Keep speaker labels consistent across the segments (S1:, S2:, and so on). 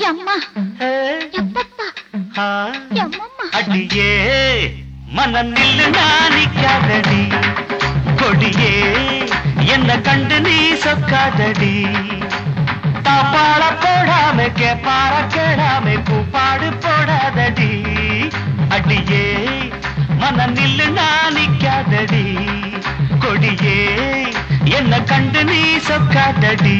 S1: எம்மா
S2: ஏ,
S1: எப்பப்பா
S2: ஆ,
S1: எம்மம்மா
S2: அடியே மனம் நில்லு நாணிக்காதடி கொடியே என்ன கண்டு நீ சொக்காதடி தாப்பாள போடாம கேப்பார கேடாம கூப்பாடு போடாதடி அடியே மனம் நில்லு நாணிக்காதடி கொடியே என்ன கண்டு நீ சொக்காதடி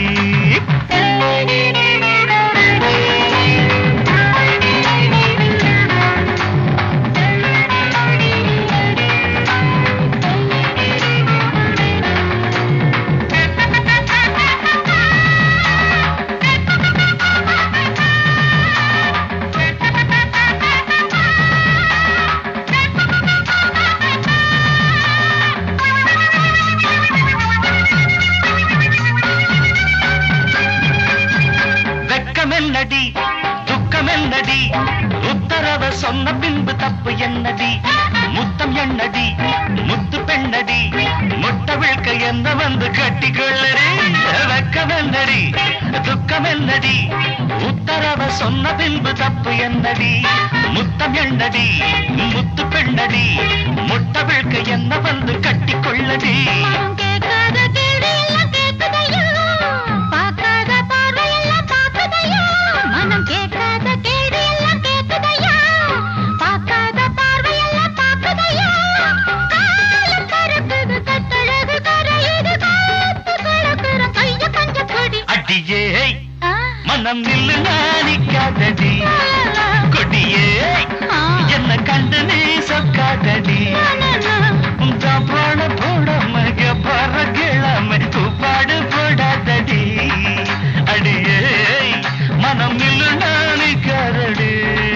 S2: வெக்கமென்னடி துக்கமென்னடி உத்தரவ சொன்ன பின்பு தப்பு என்னடி முத்தம் என்னடி முத்து பெண்ணடி முட்டை விழ்க்க என்ன வந்து கட்டிக்கொள்ளடி வெக்கமென்னடி துக்கமென்னடி உத்தரவ சொன்ன பின்பு தப்பு என்னடி முத்தம் என்னடி முத்து பெண்ணடி முட்டை விழ்க்க என்ன வந்து கட்டிக்கொள்ளடி
S1: மனம் கேட்காத கேள்வி எல்லாம் கேட்குதையா பார்க்காத பார்வை எல்லாம் பார்க்குதையா மனம் கேட்காத கேள்வி எல்லாம் கேட்குதையா பார்க்காத பார்வை எல்லாம் பார்க்குதையா காலம் கறக்குது கட்டழகு கரையுது காத்து கிடக்குற கைய பஞ்ச கொடி
S2: அடியே
S1: ஆ,
S2: மனம் நில்லு நாணிக்காதடி
S1: லா,
S2: கொடியே
S1: ஆ,
S2: என்ன கண்டு நீ சொக்காதடி
S1: லா, லா.
S2: தப்பான போடாம பற கிழமை தூப்பாடு போடாதடி அடியே மனம் நில்லு நாணிக்காதடி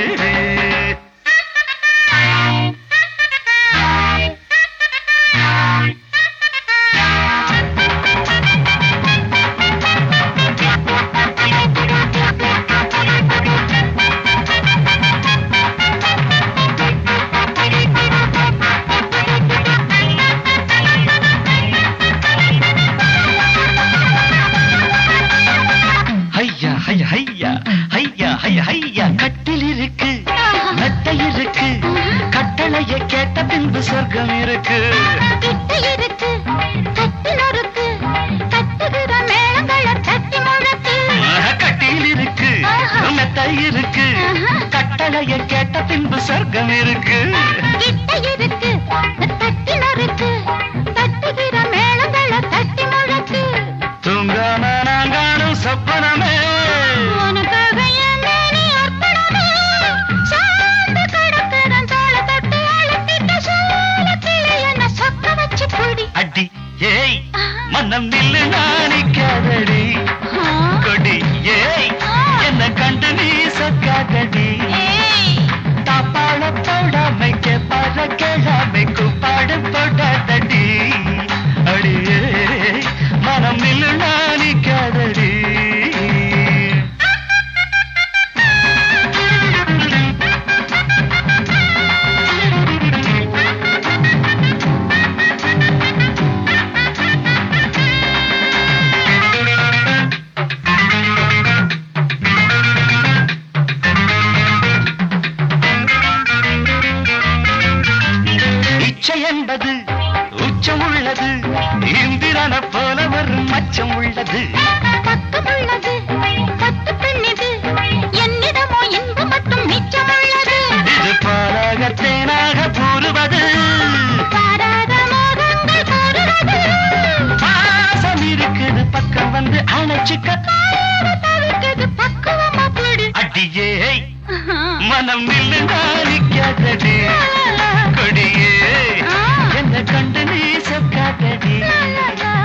S2: ஐயா ஐயா ஐயா ஐயா ஐயா ஐயா கட்டில் இருக்கு மெத்தை இருக்கு கட்டளைய கேட்ட பின்பு சொர்க்கம் இருக்கு
S1: கிட்ட இருக்கு கட்டில் இருக்கு கட்டுகிற மேளங்களை தட்டி முழக்கு
S2: கட்டில் இருக்கு மெத்தை இருக்கு கட்டளைய கேட்ட பின்பு சொர்க்கம் இருக்கு
S1: கிட்ட இருக்கு கட்டில் இருக்கு கட்டுகிற மேளங்களை தட்டி முழக்கு
S2: தூங்காம நான் காணும் சொப்பனமே
S1: உனக்காக என் மேனி அர்ப்பணமே சார்ந்து கிடக்கிற தோள தட்டி அழுத்திட்ட சோழ கிளி என்ன சொக்க வச்சு பொடி
S2: அடி ஏய் மனம் நில்லு நாணிக்காதடி கொடி ஏய் என்ன கண்டு நீ சொக்காதடி
S1: ஏய்
S2: தாப்பாள போடாமை கேப்பார கேளாமை கூப்பாடு போடாதடி அடியே மனம் நில்லு நாணிக்காதடி இச்சை என்பது உச்சம் உள்ளது இந்திரன போல ஒரு மச்சம் உள்ளது
S1: பக்கம் உள்ளது பத்து பெண்ணிது என்னிடமோ இன்பம் மட்டும் மிச்சம் உள்ளது
S2: இது பாலாக தேனாக கூறுவது
S1: பாராத மோகங்கள் கூறுறது
S2: பாசம் இருக்குது பக்கம் வந்து அணைச்சுக்க
S1: பாராத தவிர்க்குது பக்குவமா பிடி
S2: அடியே மனம் நில்லு நாளிக்காதடி கொடியே என்ன கண்டு நீ சொக்காதடி